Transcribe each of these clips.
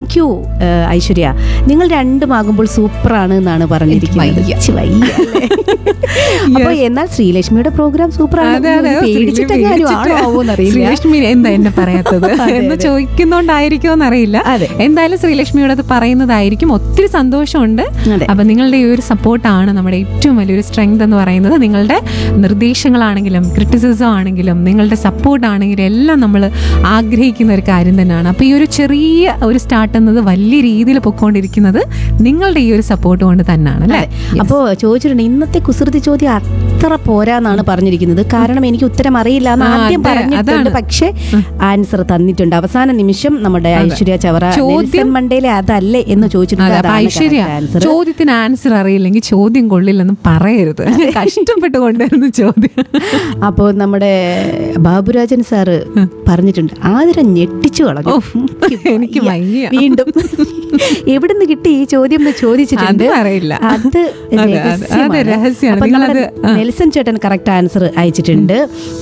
Thank you Aishwarya നിങ്ങൾ രണ്ടുമാകുമ്പോൾ സൂപ്പറാണ് എന്നാണ് പറഞ്ഞിരിക്കുന്നത് വയ്യ. ഛി, വയ്യ അല്ലേ? അപ്പൊ എന്നാൽ ശ്രീലക്ഷ്മിയുടെ പ്രോഗ്രാം സൂപ്പറാണ് അതെ അതെ പേടിച്ചിട്ടെങ്ങാനും ആണോ ആവോന്നറിയില്ല ശ്രീലക്ഷ്മി എന്താ എന്നെ പറയാത്തത് അതെ, എന്ന് അതെ. ചോദിക്കുന്നോണ്ടായിരിക്കുമോ എന്നറിയില്ല അതെ. എന്തായാലും ശ്രീലക്ഷ്മിയോട് അത് പറയുന്നതായിരിക്കും ഒത്തിരി സന്തോഷമുണ്ട് അതെ. അപ്പൊ നിങ്ങളുടെ ഈ ഒരു സപ്പോർട്ടാണ് നമ്മുടെ ഏറ്റവും വലിയൊരു സ്ട്രെങ്ത് എന്ന് പറയുന്നത് നിങ്ങളുടെ നിർദ്ദേശങ്ങളാണെങ്കിലും ക്രിറ്റിസിസം ആണെങ്കിലും നിങ്ങളുടെ സപ്പോർട്ട് ആണെങ്കിലും എല്ലാം നമ്മൾ ആഗ്രഹിക്കുന്ന ഒരു കാര്യം തന്നെയാണ് അപ്പൊ ഈ ഒരു ചെറിയ ഒരു സ്റ്റാർട്ട് എന്നത് വലിയ രീതിയിൽ പൊക്കോണ്ടിരിക്കുന്നത് നിങ്ങളുടെ ഈ ഒരു സപ്പോർട്ട് കൊണ്ട് തന്നെയാണ് അല്ലേ അപ്പോ ചോദിച്ചിട്ടുണ്ട് ഇന്നത്തെ കുസൃതി ചോദ്യം അത്ര പോരാന്നാണ് പറഞ്ഞിരിക്കുന്നത് കാരണം എനിക്ക് ഉത്തരം അറിയില്ല എന്ന് ആ, ആദ്യം അതെ, പറഞ്ഞിട്ടുണ്ട് അതാണ്. പക്ഷെ ആൻസർ തന്നിട്ടുണ്ട് അവസാന നിമിഷം നമ്മുടെ ഐശ്വര്യ ചവറ ചോദ്യം- നെൽസൺ മണ്ടേലെ അതല്ലേ എന്ന് ചോദിച്ചിട്ടുണ്ട് അതെ അപ്പൊ അതാണ് ഐശ്വര്യ correct answer. ചോദ്യത്തിന് ആൻസർ അറിയില്ലെങ്കിൽ ചോദ്യം കൊള്ളില്ലെന്ന് പറയരുത് കഷ്ടപ്പെട്ട് കൊണ്ടുവരുന്ന ചോദ്യം അപ്പോ നമ്മുടെ ബാബുരാജൻ സാറ് പറഞ്ഞിട്ടുണ്ട് ആതിര ഞെട്ടിച്ചു കളഞ്ഞു ഓ, എനിക്ക് വയ്യ. വീണ്ടും എവിടുന്ന് കിട്ടി ഈ ചോദ്യം എന്ന് ചോദിച്ചിട്ടുണ്ട് അത് അറിയില്ല. അത് അതെ, അതെ, രഹസ്യമാണ്. അതെ, രഹസ്യമാണ്. അപ്പൊ നിങ്ങളത്, നമ്മുടെ ആ. നെൽസൺ ചേട്ടൻ കറക്റ്റ് ആൻസർ അയച്ചിട്ടുണ്ട്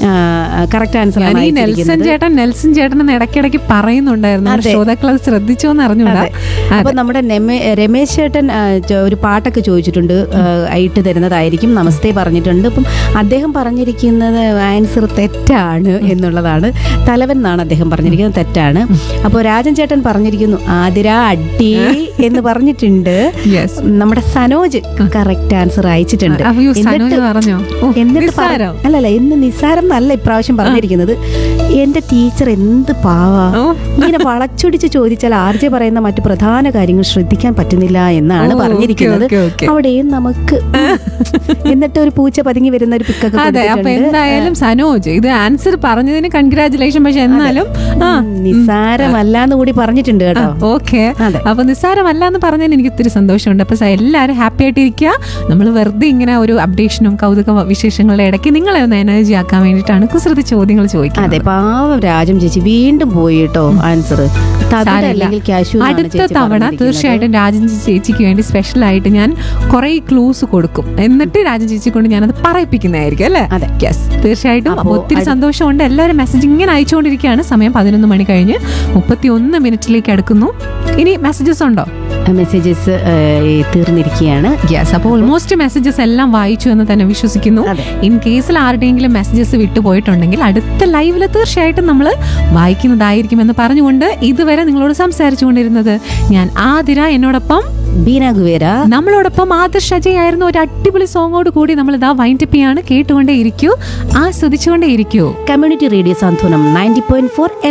കറക്റ്റ് ആൻസർ ഞാൻ ആണ് ഈ നെൽസൺ അയച്ചിരിക്കുന്നത് ചേട്ടൻ നെൽസൺ ചേട്ടൻ എന്ന് ഇടയ്ക്കിടയ്ക്ക് പറയുന്നുണ്ടായിരുന്നു നമ്മുടെ അതെ. ശ്രോതാക്കൾ അത് ശ്രദ്ധിച്ചോ എന്ന് അറിഞ്ഞൂടാ അതെ. അപ്പൊ നമ്മുടെ നെമെ- രമേശ് ചേട്ടൻ ആ, ചോ- ഒരു പാട്ടൊക്കെ ചോദിച്ചിട്ടുണ്ട് ആ, ആയിട്ട് തരുന്നതായിരിക്കും നമസ്തേ പറഞ്ഞിട്ടുണ്ട് അപ്പം അദ്ദേഹം പറഞ്ഞിരിക്കുന്നത് ആൻസർ തെറ്റാണ് എന്നുള്ളതാണ് തലവൻ എന്നാണ് അദ്ദേഹം പറഞ്ഞിരിക്കുന്നത് തെറ്റാണ് അപ്പോൾ രാജൻ ചേട്ടൻ പറഞ്ഞിരിക്കുന്നു ആതിര അടി എന്ന് പറഞ്ഞിട്ടുണ്ട് യെസ് നമ്മുടെ സനോജ് കറക്റ്റ് ആൻസർ അയച്ചിട്ടുണ്ട് അയ്യോ സനോജ് എന്നിട്ട് പറഞ്ഞോ ഓ, എന്നിട്ട് പറ- നിസ്സാരം. അല്ലല്ല എന്ന് നിസ്സാരം എന്നല്ല ഇപ്രാവശ്യം പറഞ്ഞിരിക്കുന്നത് എന്റെ ടീച്ചർ എന്ത് പാവാ ഓ. ഇങ്ങനെ വളച്ചൊടിച്ച് ചോദിച്ചാൽ ആർ ജെ പറയുന്ന മറ്റു പ്രധാന കാര്യങ്ങൾ ശ്രദ്ധിക്കാൻ പറ്റുന്നില്ല എന്നാണ് ഓ, പറഞ്ഞിരിക്കുന്നത് ഓക്കേ, ഓക്കേ, ഓക്കേ. അവിടെയും നമുക്ക് എന്നിട്ട് ഒരു പൂച്ച പതുങ്ങി വരുന്ന ഒരു പിക്കൊക്കെ അതെ അപ്പൊ കൊടുത്തിട്ടുണ്ട്. എന്തായാലും സനോജ് ഇത് ആൻസർ പറഞ്ഞതിന് കൺഗ്രാചുലേഷൻ പക്ഷെ എന്നാലും ആ ഉം, നിസ്സാരമല്ലാന്ന് കൂടി പറഞ്ഞിട്ടുണ്ട് കേട്ടോ ഓക്കെ അതെ. അപ്പൊ നിസ്സാരമല്ല എന്ന് പറഞ്ഞതിന് എനിക്ക് ഒത്തിരി സന്തോഷമുണ്ട് അപ്പൊ സ- എല്ലാവരും ഹാപ്പി ആയിട്ടിരിക്കുക നമ്മൾ വെറുതെ ഇങ്ങനെ ഒരു അപ്ഡേഷനും കൗതുക വിശേഷങ്ങളുടെ ഇടയ്ക്ക് നിങ്ങളെ ഒന്ന് എനർജി ആക്കാൻ വേണ്ടിയിട്ടാണ് കുസൃതി ചോദ്യങ്ങൾ ചോദിക്കുന്നത് അതെ പാവം രാജം ചേച്ചി വീണ്ടും പോയി കേട്ടോ ആൻസർ സാരമില്ല. അല്ലെങ്കിൽ കാശു അടുത്ത തവണ തീർച്ചയായിട്ടും രാജൻ ചേച്ചിക്ക് വേണ്ടി സ്പെഷ്യൽ ആയിട്ട് ഞാൻ കുറെ ക്ലൂസ് കൊടുക്കും എന്നിട്ട് രാജൻ ചേച്ചി കൊണ്ട് ഞാനത് പറയിപ്പിക്കുന്നതായിരിക്കും അല്ലേ അതെ. യെസ് തീർച്ചയായിട്ടും അപ്പോ അപ്പൊ ഒത്തിരി അടുത്ത- സന്തോഷമുണ്ട് എല്ലാവരും മെസ്സേജ് ഇങ്ങനെ അയച്ചുകൊണ്ടിരിക്കുകയാണ് സമയം പതിനൊന്ന് മണി കഴിഞ്ഞ് മുപ്പത്തി ഒന്ന് മിനിറ്റിലേക്ക് അടുക്കുന്നു ഇനി മെസ്സേജസ് ഉണ്ടോ മെസ്സേജസ് തീർന്നിരിക്കുകയാണ് യെസ് അപ്പോൾ ഓൾമോസ്റ്റ് മെസ്സേജസ് എല്ലാം വായിച്ചു എന്ന് തന്നെ വിശ്വസിക്കുന്നു അതെ. ഇൻ കേസിൽ ആരുടെയെങ്കിലും മെസ്സേജസ് വിട്ടുപോയിട്ടുണ്ടെങ്കിൽ അടുത്ത ലൈവിൽ തീർച്ചയായിട്ടും നമ്മൾ വായിക്കുന്നതായിരിക്കും എന്ന് പറഞ്ഞുകൊണ്ട് ഇതുവരെ നിങ്ങളോട് സംസാരിച്ചുകൊണ്ടിരുന്നത് ഞാൻ ആതിര എന്നോടൊപ്പം ബീന ഗുവേര നമ്മളോടൊപ്പം ആദർശ് അജയ് ആയിരുന്ന ഒരു അടിപൊളി സോങ്ങോട് കൂടി നമ്മൾ ഇതാ വൈൻഡപ്പ് ചെയ്യാണ് കേട്ടുകൊണ്ടേ ഇരിക്കൂ ആസ്വദിച്ചുകൊണ്ടേ ഇരിക്കൂ community radio Santhwanam ninety point four